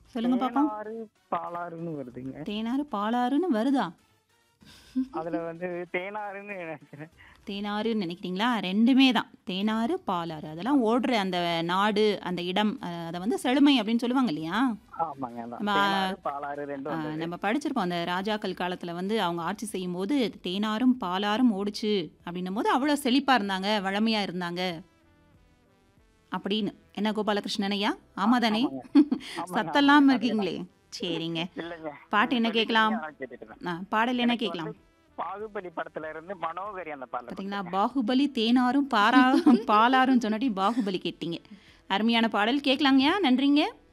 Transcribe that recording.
சொல்லுங்க பாப்போம் தேனாறு பாலாறுன்னு வருதுங்க தேனாறு பாலாறுன்னு வருதா அதுல வந்து தேனாறுன்னு நினைக்கிறேன் தேனாறுன்னு நினைக்கிறீங்களா ரெண்டுமே தான் தேனாறு பாலாறு அதெல்லாம் ஓடுற அந்த நாடு அந்த இடம் அஹ், அதை வந்து செழுமை அப்படின்னு சொல்லுவாங்க இல்லையா ஆமாங்க அதான். நம்ம, தேனாறு பாலாறு ரெண்டும் ஆஹ், வந்தது. நம்ம படிச்சிருப்போம் அந்த ராஜாக்கள் காலத்தில் வந்து அவங்க ஆட்சி செய்யும் போது தேனாரும் பாலாரும் ஓடுச்சு அப்படின்னும் போது அவ்வளோ செழிப்பாக இருந்தாங்க வளமையாக இருந்தாங்க அப்படின்னு என்ன கோபாலகிருஷ்ணன் ஐயா ஆமா தானே ஆமாங்க, சத்தெல்லாம் ஆமாங்க, இருக்கீங்களே சரிங்க இல்லைங்க பாட்டு என்ன நீங்க கேட்கலாம்? சொல்லிட்டீங்க, நான் கேட்டுட்டு இருந்தேன். ஆ, பாடல் என்ன எனக்கு கேட்கலாம் வந்து பாகுபலி படத்துல இருந்து மனோகரி அந்த பாடல பார்த்தீங்களா பாகுபலி தேனாரும் பாரா பாலாரும் சொன்னாட்டி பாகுபலி கேட்டீங்க அருமையான பாடல் கேட்கலாங்கய்யா நன்றிங்க